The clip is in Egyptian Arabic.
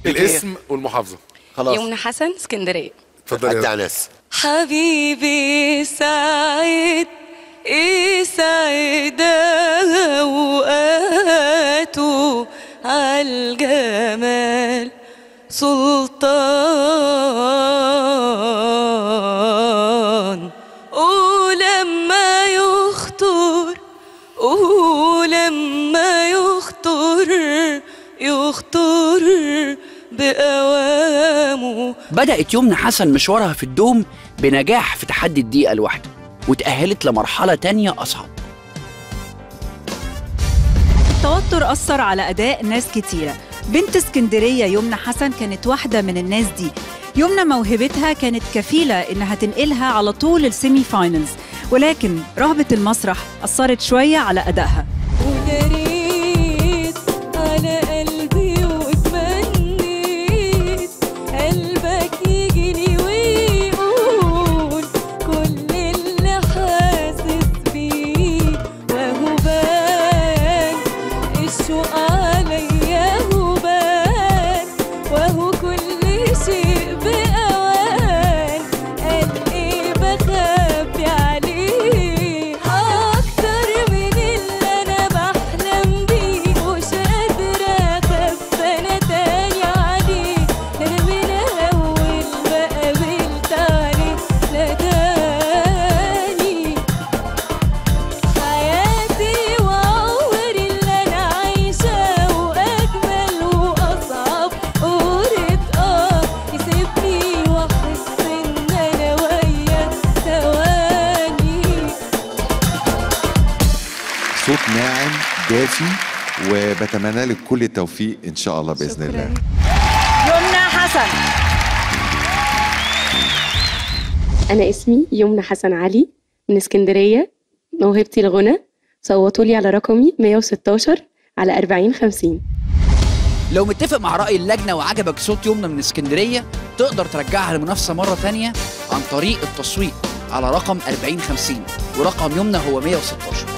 الاسم والمحافظه خلاص يمنى حسن اسكندريه اتفضل عدي يا على ناس حبيبي سعيد يسعد اوقاته عالجمال سلطان ولما يخطر ولما يخطر يخطر بأوامه بدأت يمنى حسن مشوارها في الدوم بنجاح في تحدي الدقيقة الواحدة وتأهلت لمرحلة تانية أصعب التوتر أثر على أداء ناس كتيرة بنت اسكندرية يمنى حسن كانت واحدة من الناس دي يمنى موهبتها كانت كفيلة إنها تنقلها على طول السيمي فاينلز ولكن رهبة المسرح أثرت شوية على أدائها وداريت على قلبي واتمنيت قلبك يجري ويقول كل اللي حاسس بيه وهو بان الشوق عليا هو بان وهو كل شيء بأوان قال ايه بخبي عليه اكتر من اللي انا بحلم بيه مش قادرة اخاف انا تاني عليه ده انا من اول ما قابلت عليه نداني حياتي وعمري اللي انا عايشاه واجمل واصعب قريت اه يسيبني واحس ان انا وياه ثواني صوت ناعم دافي وبتمنى لك كل التوفيق ان شاء الله باذن الله يمنى حسن أنا اسمي يمنى حسن علي من اسكندرية موهبتي الغنى صوتوا لي على رقمي 116 على 40 50 لو متفق مع رأي اللجنة وعجبك صوت يمنى من اسكندرية تقدر ترجعها للمنافسة مرة تانية عن طريق التصويت على رقم 4050 ورقم يمنى هو 116